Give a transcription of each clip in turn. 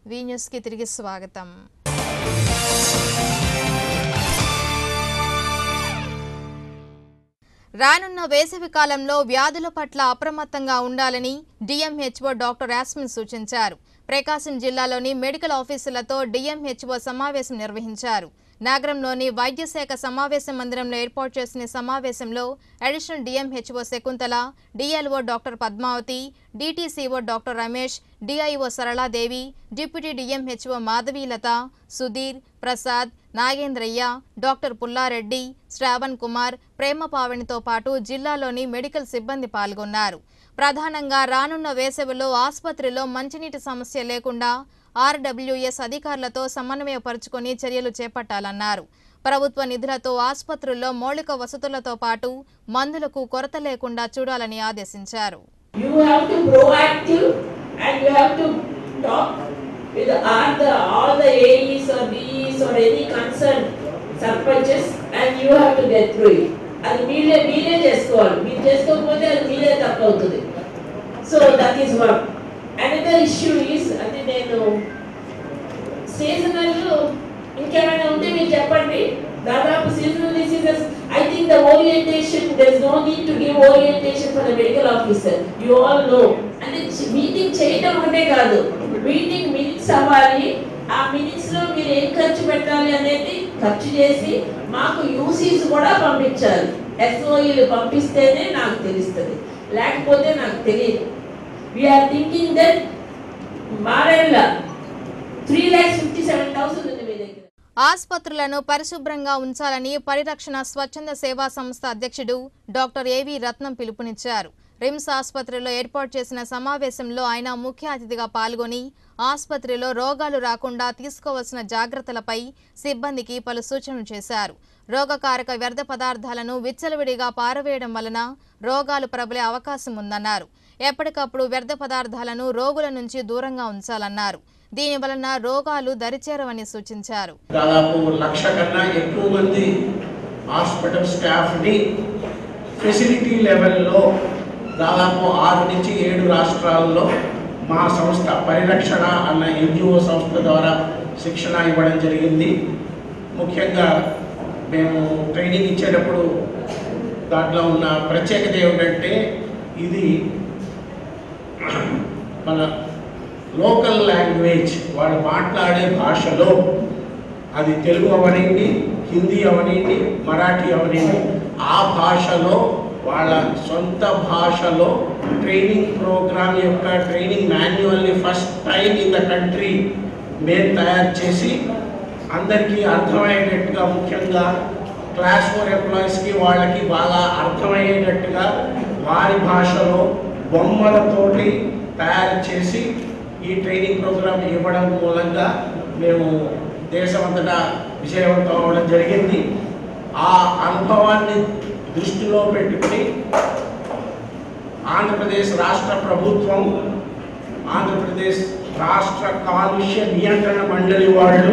వి న్యూస్కి తిరిగి స్వాగతం రానున్న వేసవి కాలంలో వ్యాధుల పట్ల అప్రమత్తంగా ఉండాలని డిఎంహెచ్ఓ డాక్టర్ యాస్మిన్ సూచించారు ప్రకాశం జిల్లాలోని మెడికల్ ఆఫీసులతో డిఎంహెచ్ఓ సమావేశం నిర్వహించారు నగరంలోని వైద్య శాఖ సమావేశ మందిరంలో ఏర్పాటు చేసిన ఈ సమావేశంలో additional DMHO Shakuntala DLO doctor Padmavathi DTCO doctor Ramesh DIO Saraladevi deputy DMHO Madhavilatha Sudheer Prasad Nagendrayya doctor Pullareddy Shravan Kumar Prema పావనితో పాటు జిల్లాలోని మెడికల్ సిబ్బంది పాల్గొన్నారు ప్రధానంగా రానున్న వేసవిలో ఆసుపత్రిలో మంచినీటి సమస్య లేకుండా ఆర్డబ్ల్యూఎస్ అధికారులతో సమన్వయపరుచుకొని చర్యలు చేపట్టాలన్నారు ప్రభుత్వ నిధులతో ఆసుపత్రుల్లో మౌలిక వసతులతో పాటు మందులకు కొరత లేకుండా చూడాలని ఆదేశించారు You have to proactive and you have to talk with all the, all the AEs or DEs or any concerned surpluses and you have to get through it. అది మీరే మీరే చేసుకోవాలి మీరు చేసుకోకపోతే అది మీరే తప్పు అవుతుంది so that is one another issue is అది నేను సీజనల్ ఇంకేమైనా ఉంటే మీరు చెప్పండి దాదాపు seasonal diseases I think the orientation there is no need to give orientation for the medical officer you all know అంటే మీటింగ్ చేయడం ఒకటే కాదు మీటింగ్ మినిట్స్ అవ్వాలి ఆ మినిట్స్ లో మీరు ఏం ఖర్చు పెట్టాలి అనేది ఖర్చు చేసి మాకు యూసీస్ కూడా పంపించాలి ఎస్ఓఈలు పంపిస్తేనే నాకు తెలుస్తుంది లేకపోతే నాకు తెలియదు వీఆర్ థింకింగ్ దట్ మారేళ్ళ three lakhs fifty seven thousand ఉంది మీ దగ్గర ఆసుపత్రులను పరిశుభ్రంగా ఉంచాలని పరిరక్షణ స్వచ్ఛంద సేవా సంస్థ అధ్యక్షుడు డాక్టర్ ఏవి రత్నం పిలుపునిచ్చారు రిమ్స్ ఆసుపత్రిలో ఏర్పాటు చేసిన సమావేశంలో ఆయన ముఖ్య అతిథిగా పాల్గొని ఆసుపత్రిలో రోగాలు రాకుండా తీసుకోవాల్సిన జాగ్రత్తలపై సిబ్బందికి పలు సూచనలు చేశారు రోగకారక వ్యర్థ పదార్థాలను విచ్చలవిడిగా పారవేయడం వలన రోగాలు ప్రబలే అవకాశం ఉందన్నారు ఎప్పటికప్పుడు వ్యర్థ పదార్థాలను రోగుల నుంచి దూరంగా ఉంచాలన్నారు దీని వలన రోగాలు దరిచేరవని సూచించారు దాదాపు లక్ష కన్నా ఎక్కువ మంది హాస్పిటల్ స్టాఫ్ని ఫెసిలిటీ లెవెల్లో దాదాపు ఆరు నుంచి ఏడు రాష్ట్రాల్లో మా సంస్థ పరిరక్షణ అన్న ఎన్జిఓ సంస్థ ద్వారా శిక్షణ ఇవ్వడం జరిగింది ముఖ్యంగా మేము ట్రైనింగ్ ఇచ్చేటప్పుడు దాంట్లో ఉన్న ప్రత్యేకత ఏమిటంటే ఇది మన లోకల్ లాంగ్వేజ్ వాళ్ళు మాట్లాడే భాషలో అది తెలుగు అవనండి హిందీ అవనండి మరాఠీ అవనండి ఆ భాషలో వాళ్ళ సొంత భాషలో ట్రైనింగ్ ప్రోగ్రామ్ యొక్క ట్రైనింగ్ మాన్యువల్ని first time in the country మేము తయారు చేసి అందరికీ అర్థమయ్యేటట్టుగా ముఖ్యంగా క్లాస్ ఫోర్ ఎంప్లాయీస్కి వాళ్ళకి బాగా అర్థమయ్యేటట్టుగా వారి భాషలో బొమ్మలతోటి తయారు చేసి ఈ ట్రైనింగ్ ప్రోగ్రామ్ ఇవ్వడం మూలంగా మేము దేశమంతటా విజయవంతం అవ్వడం జరిగింది ఆ అనుభవాన్ని దృష్టిలో పెట్టుకుని ఆంధ్రప్రదేశ్ రాష్ట్ర ప్రభుత్వం ఆంధ్రప్రదేశ్ రాష్ట్ర కాలుష్య నియంత్రణ మండలి వాళ్ళు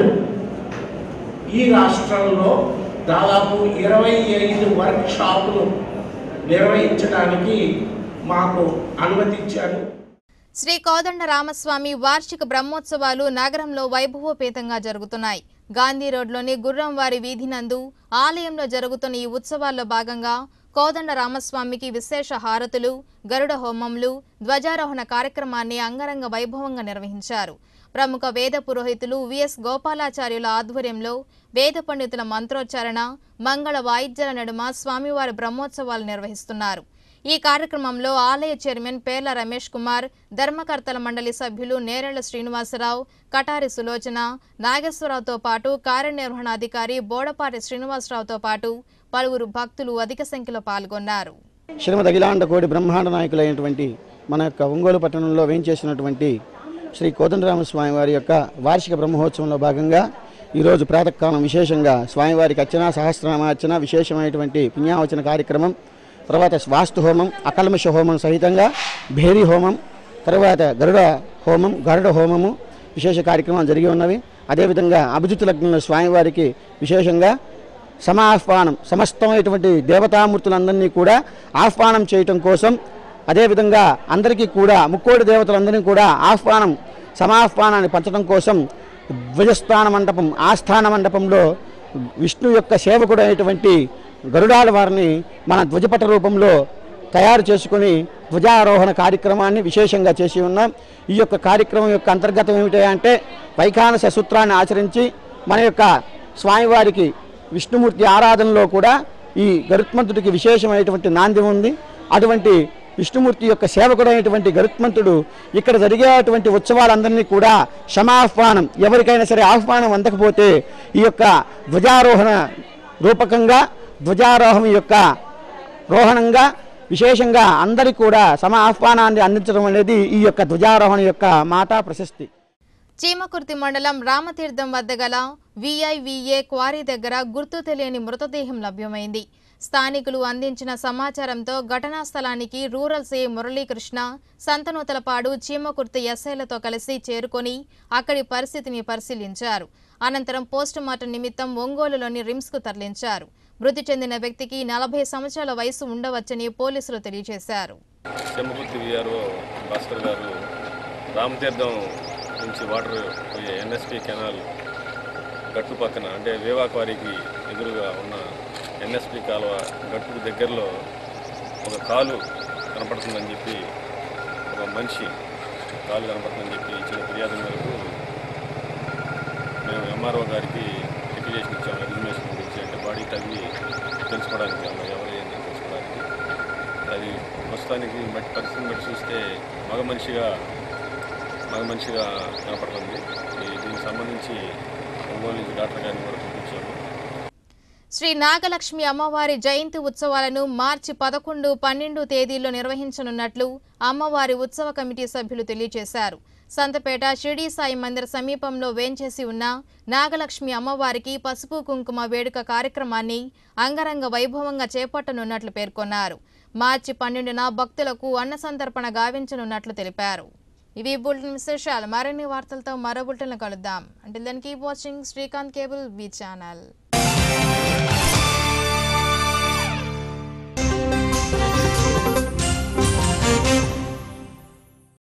ఈ రాష్ట్రంలో దాదాపు ఇరవై ఐదు వర్క్ షాపులు నిర్వహించడానికి మాకు అనుమతి ఇచ్చారు శ్రీ కోదండ రామస్వామి వార్షిక బ్రహ్మోత్సవాలు నగరంలో వైభవోపేతంగా జరుగుతున్నాయి గాంధీ రోడ్లోని గుర్రంవారి వీధి నందు ఆలయంలో జరుగుతున్న ఈ ఉత్సవాల్లో భాగంగా కోదండ రామస్వామికి విశేష హారతులు గరుడ హోమంలు ధ్వజారోహణ కార్యక్రమాన్ని అంగరంగ వైభవంగా నిర్వహించారు ప్రముఖ వేద పురోహితులు విఎస్ గోపాలాచార్యుల ఆధ్వర్యంలో వేద పండితుల మంత్రోచ్చారణ మంగళ వాయిద్యాల నడుమ స్వామివారి బ్రహ్మోత్సవాలు నిర్వహిస్తున్నారు ఈ కార్యక్రమంలో ఆలయ చైర్మన్ పేర్ల రమేష్ కుమార్ ధర్మకర్తల మండలి సభ్యులు నేరేళ్ల శ్రీనివాసరావు కటారి సులోచన నాగేశ్వరరావుతో పాటు కార్యనిర్వహణాధికారి బోడపాటి శ్రీనివాసరావుతో పాటు పలువురు భక్తులు అధిక సంఖ్యలో పాల్గొన్నారు శ్రీమద్ అఖిలాండ కోటి బ్రహ్మాండ నాయకులైనటువంటి మన యొక్క ఒంగోలు పట్టణంలో వేంచేసినటువంటి శ్రీ కోదండరామస్వామి వారి యొక్క వార్షిక బ్రహ్మోత్సవంలో భాగంగా ఈరోజు ప్రాతకాలం విశేషంగా స్వామివారికి అర్చన సహస్రనామార్చన విశేషమైనటువంటి పుణ్యావచన కార్యక్రమం తర్వాత వాస్తు హోమం అకల్మష హోమం సహితంగా భేరి హోమం తర్వాత గరుడ హోమం గరుడ హోమము విశేష కార్యక్రమాలు జరిగి ఉన్నవి అదేవిధంగా అభిజిత్ లగ్నంలో స్వామివారికి విశేషంగా సమాహ్వానం సమస్తమైనటువంటి దేవతామూర్తులందరినీ కూడా ఆహ్వానం చేయటం కోసం అదేవిధంగా అందరికీ కూడా ముక్కోడి దేవతలందరినీ కూడా ఆహ్వానం సమాహ్వానాన్ని పంచడం కోసం ధ్వజస్థాన మండపం ఆస్థాన మండపంలో విష్ణు యొక్క సేవకుడు అయినటువంటి గరుడాల వారిని మన ధ్వజపట రూపంలో తయారు చేసుకుని ధ్వజారోహణ కార్యక్రమాన్ని విశేషంగా చేసి ఉన్నాం ఈ యొక్క కార్యక్రమం యొక్క అంతర్గతం ఏమిటి అంటే వైఖానస సూత్రాన్ని ఆచరించి మన యొక్క స్వామివారికి విష్ణుమూర్తి ఆరాధనలో కూడా ఈ గరుత్మంతుడికి విశేషమైనటువంటి నాంది ఉంది అటువంటి విష్ణుమూర్తి యొక్క సేవకుడైనటువంటి గరుత్మంతుడు ఇక్కడ జరిగేటువంటి ఉత్సవాలందరినీ కూడా క్షమాహ్వానం ఎవరికైనా సరే ఆహ్వానం అందకపోతే ఈ యొక్క ధ్వజారోహణ రూపకంగా ధ్వజారోహం యొక్క రోహణంగా విశేషంగా అందరికీ కూడా సమ ఆహ్వానాన్ని అందించడం అనేది ఈ యొక్క ధ్వజారోహణ యొక్క మాట ప్రశస్తి చీమకుర్తి మండలం రామతీర్థం వద్ద గల విఐవిఏ క్వారీ దగ్గర గుర్తు తెలియని మృతదేహం లభ్యమైంది స్థానికులు అందించిన సమాచారంతో ఘటనా స్థలానికి రూరల్ సీఐ మురళీకృష్ణ సంతనూతలపాడు చీమకుర్తి ఎస్ఐలతో కలిసి చేరుకొని అక్కడి పరిస్థితిని పరిశీలించారు అనంతరం పోస్టుమార్టం నిమిత్తం ఒంగోలులోని రిమ్స్కు తరలించారు మృతి చెందిన వ్యక్తికి నలభై సంవత్సరాల వయసు ఉండవచ్చని పోలీసులు తెలియజేశారు చెమ్మకుర్తి విఆర్ఓ భాస్కర్ గారు రామతీర్థం నుంచి వాటర్ పోయే ఎన్ఎస్పి కెనాల్ గట్టు పక్కన అంటే వేవాక్వారీకి ఎదురుగా ఉన్న ఎన్ఎస్పి కాలువ గట్టుకు దగ్గరలో ఒక కాలు కనపడుతుందని చెప్పి ఒక మనిషి కాలు కనపడుతుందని చెప్పి ఇచ్చిన ఫిర్యాదు మేరకు మేము ఎంఆర్ఓ గారికి అప్లికేషన్ ఇచ్చాము ఎగ్జిబిషన్ గురించి అంటే బాడీ తగ్గి తెలుసుకోవడానికి అమ్మ ఎవరు ఏంటి తెలుసుకోవడానికి అది ప్రస్తుతానికి బట్టి పరిస్థితిని బట్టి చూస్తే మగ మనిషిగా మగ మనిషిగా కనపడుతుంది ఈ దీనికి సంబంధించి ఒంగోలు నుంచి డాక్టర్ గారిని కూడా చూపించాము శ్రీ నాగలక్ష్మి అమ్మవారి జయంతి ఉత్సవాలను మార్చి పదకొండు పన్నెండు తేదీల్లో నిర్వహించనున్నట్లు అమ్మవారి ఉత్సవ కమిటీ సభ్యులు తెలియజేశారు సంతపేట షిరిడీ సాయి మందిర సమీపంలో వేంచేసి ఉన్న నాగలక్ష్మి అమ్మవారికి పసుపు కుంకుమ వేడుక కార్యక్రమాన్ని అంగరంగ వైభవంగా చేపట్టనున్నట్లు పేర్కొన్నారు మార్చి పన్నెండున భక్తులకు అన్న సంతర్పణ గావించనున్నట్లు తెలిపారు ఇవి బులెటిన్ విశేషాలు మరిన్ని వార్తలతో మరో బులెటిన్లు కలుద్దాం అంటే దానికి watching Srikanth cable V channel